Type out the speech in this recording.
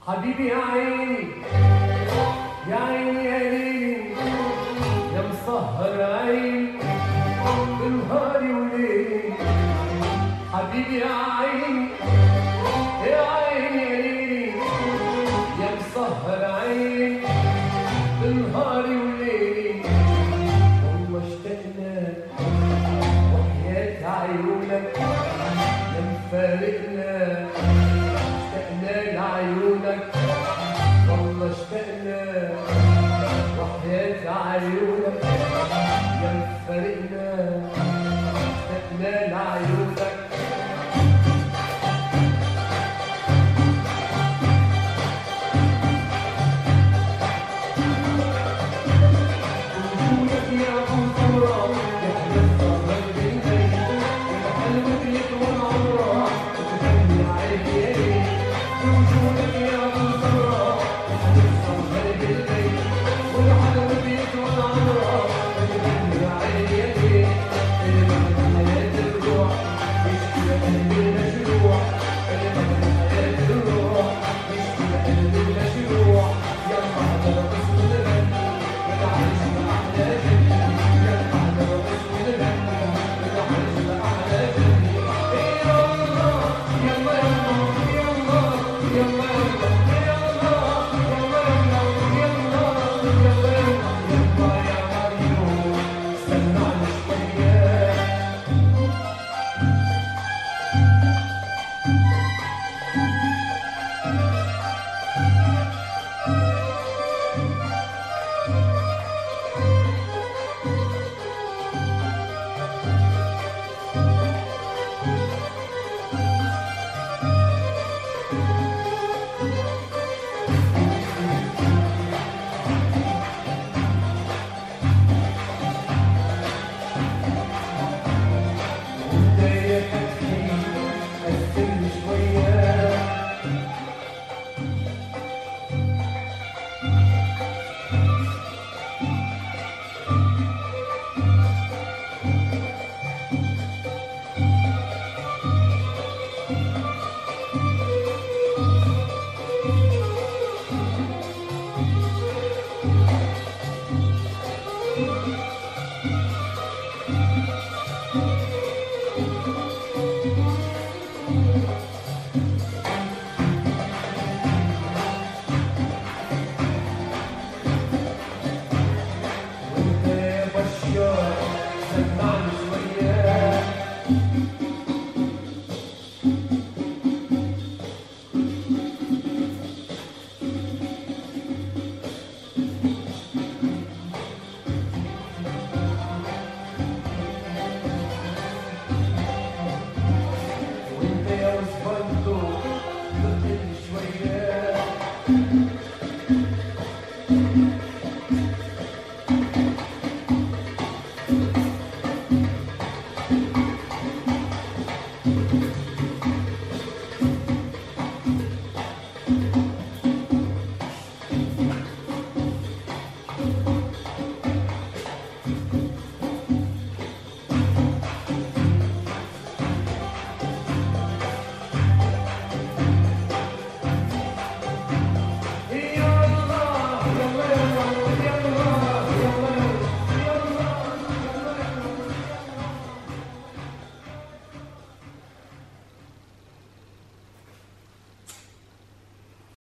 حبيبي يا عيني يا عيني يا ليلي يا مسهر عيني بنهاري وليلي حبيبي يا عيني يا عيني يا ليلي يا مسهر عيني بنهاري وليلي والله اشتقنا وحياة عيونك يا مفارقنا اشتقنا لعيونك والله اشتقنا وحياة عيونك يا مفارقنا اشتقنا لعيونك وجودك يا ابو سمرة يا حلف الصبر بالليل يا قلبك يطول عمرك وتخلي عليك يا ليل وجودك يا ابو سمرة